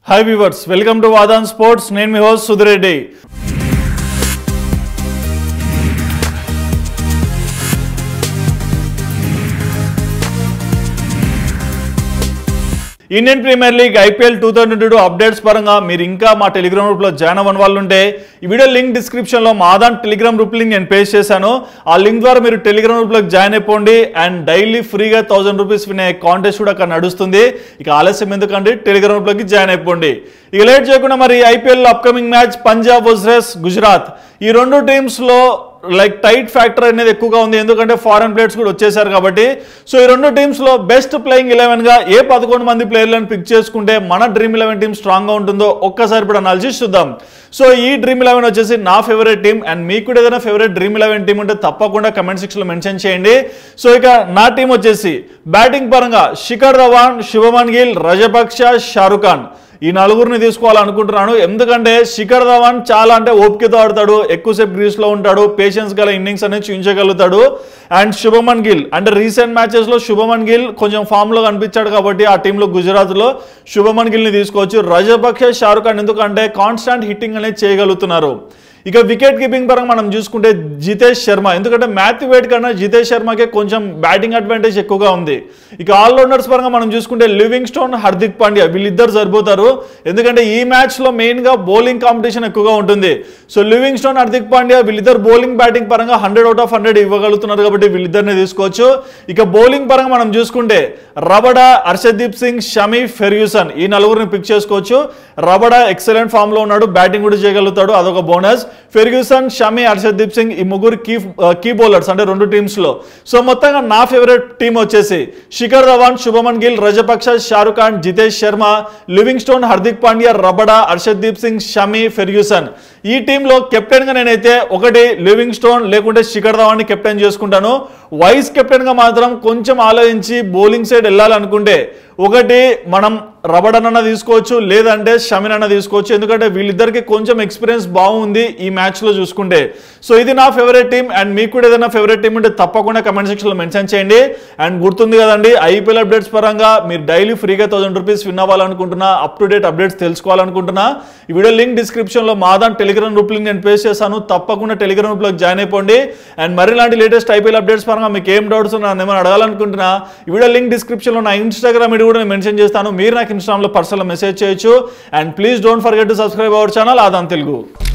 hi viewers welcome to Aadhan sports నేను మీ host Sudhireddy Indian Premier League IPL two thousand two updates పరంగా మీరు ఇంకా మా టెలిగ్రామ్ గ్రూప్లో జాయిన్ అవ్వని వాళ్ళు ఉంటే ఈ వీడియో లింక్ డిస్క్రిప్షన్లో మా ఆదాన్ టెలిగ్రామ్ గ్రూప్ లింక్ నేను పేస్ట్ చేశాను ఆ లింక్ ద్వారా మీరు టెలిగ్రామ్ గ్రూప్లోకి జాయిన్ అయిపోండి అండ్ డైలీ ఫ్రీగా థౌసండ్ రూపీస్ వినే కాంటెస్ట్ కూడా అక్కడ నడుస్తుంది ఇక ఆలస్యం ఎందుకంటే టెలిగ్రామ్ గ్రూప్లోకి జాయిన్ అయిపోండి ఇక లేట్ చేయకుండా మరి IPL upcoming match Punjab versus Gujarat ఈ రెండు టీమ్స్లో లైక్ టైట్ ఫ్యాక్టర్ అనేది ఎక్కువగా ఉంది ఎందుకంటే ఫారెన్ ప్లేయర్స్ కూడా వచ్చేసారు కాబట్టి సో ఈ రెండు టీమ్స్లో బెస్ట్ ప్లేయింగ్ ఎలెవెన్గా ఏ పదకొండు మంది ప్లేయర్లను పిక్ చేసుకుంటే మన డ్రీమ్ ఎలెవెన్ టీం స్ట్రాంగ్గా ఉంటుందో ఒక్కసారి ఇప్పుడు అనాలిసిస్ చూద్దాం సో ఈ డ్రీమ్ ఎలెవెన్ వచ్చేసి నా ఫేవరెట్ టీం అండ్ మీకు కూడా ఏదైనా ఫేవరెట్ డ్రీమ్ ఎలెవెన్ టీం ఉంటే తప్పకుండా కమెంట్ సెక్షన్లో మెన్షన్ చేయండి సో ఇక నా టీం వచ్చేసి బ్యాటింగ్ పరంగా శిఖర్ ధవాన్ శుభమన్ గిల్ రజపక్ష షారుఖ్ ఖాన్ ఈ నలుగురిని తీసుకోవాలనుకుంటున్నాను ఎందుకంటే శిఖర్ ధవన్ చాలా అంటే ఓపికతో ఆడతాడు ఎక్కువసేపు గ్రీస్లో ఉంటాడు పేషెన్స్ గల ఇన్నింగ్స్ అనేది చూపించగలుగుతాడు అండ్ శుభమన్ గిల్ అంటే రీసెంట్ మ్యాచెస్లో శుభమన్ గిల్ కొంచెం ఫామ్లో కనిపించాడు కాబట్టి ఆ టీంలో గుజరాత్లో శుభమన్ గిల్ని తీసుకోవచ్చు రజపక్షే షారుఖ్ ఖాన్ ఎందుకంటే కాన్స్టాంట్ హిట్టింగ్ అనేది చేయగలుగుతున్నారు ఇక వికెట్ కీపింగ్ పరంగా మనం చూసుకుంటే జితేష్ శర్మ ఎందుకంటే మాథ్యూ వేట్ కన్నా జితేష్ శర్మకే కొంచెం బ్యాటింగ్ అడ్వాంటేజ్ ఎక్కువగా ఉంది ఇక ఆల్రౌండర్స్ పరంగా మనం చూసుకుంటే లివింగ్ స్టోన్ హార్దిక్ పాండ్యా వీళ్ళిద్దరు సరిపోతారు ఎందుకంటే ఈ మ్యాచ్లో మెయిన్గా బౌలింగ్ కాంపిటీషన్ ఎక్కువగా ఉంటుంది so Livingstone Hardik Pandya వీళ్ళిద్దరు బౌలింగ్ బ్యాటింగ్ పరంగా హండ్రెడ్ అవుట్ ఆఫ్ హండ్రెడ్ ఇవ్వగలుగుతున్నారు కాబట్టి వీళ్ళిద్దరిని తీసుకోవచ్చు ఇక బౌలింగ్ పరంగా మనం చూసుకుంటే రబడా హర్షదీప్ సింగ్ షమీ ఫెర్యూసన్ ఈ నలుగురిని పిక్ చేసుకోవచ్చు రబడా ఎక్సలెంట్ ఫామ్ లో ఉన్నాడు బ్యాటింగ్ కూడా చేయగలుగుతాడు అదొక బోనస్ ఫెర్గ్యూసన్ షమి హర్షదీప్ సింగ్ ఈ ముగ్గురు కీ కీ బౌలర్స్ అంటే రెండు టీమ్స్ లో సో మొత్తంగా నా ఫేవరెట్ టీం వచ్చేసి Shikhar Dhawan Shubman Gill Rajapaksa Shahrukh Khan Jitesh Sharma Livingstone Hardik Pandya Rabada Harshdeep Singh Shami Ferguson ఈ టీంలో కెప్టెన్ గా నేనైతే ఒకటి లివింగ్ స్టోన్ లేకుంటే శిఖర్ ధవాన్ ని కెప్టెన్ చేసుకుంటాను వైస్ కెప్టెన్ గా మాత్రం కొంచెం ఆలోచించి బౌలింగ్ సైడ్ వెళ్ళాలనుకుంటే ఒకటి మనం రబడన్ అన్న తీసుకోవచ్చు లేదంటే షమిన్ అన్న తీసుకోవచ్చు ఎందుకంటే వీళ్ళిద్దరికి కొంచెం ఎక్స్పీరియన్స్ బాగుంది ఈ మ్యాచ్లో చూసుకుంటే సో ఇది నా ఫేవరెట్ టీం అండ్ మీకు కూడా ఏదైనా ఫేవరెట్ టీం ఉంటే తప్పకుండా కమెంట్ సెక్షన్లో మెన్షన్ చేయండి అండ్ గుర్తుంది కదండి ఐపీఎల్ అప్డేట్స్ పరంగా మీరు డైలీ ఫ్రీగా థౌసండ్ రూపీస్ విన్ అవ్వాలనుకుంటున్నా అప్ టు డేట్ అప్డేట్స్ తెలుసుకోవాలనుకుంటున్నా ఈ వీడియో లింక్ డిస్క్రిప్షన్లో మాదాన్ టెలిగ్రామ్ గ్రూప్ లింక్ నేను పేస్ట్ చేశాను తప్పకుండా టెలిగ్రామ్ గ్రూప్లోకి జాయిన్ అయిపోండి అండ్ మరి ఇలాంటి లేటెస్ట్ ఐపీఎల్ అప్డేట్స్ పరంగా మీకు ఏం డౌట్స్ నన్ను ఏమైనా అడగాలనుకుంటున్నా ఈ వీడియో లింక్ డిస్క్రిప్షన్లో నా ఇన్స్టాగ్రామ్ ఐడి కూడా నేను మెన్షన్ చేస్తాను మీరు నాకు ఇన్స్టాగ్రామ్లో పర్సనల్ మెసేజ్ చేయొచ్చు and please don't forget to subscribe our channel Aadhan Telugu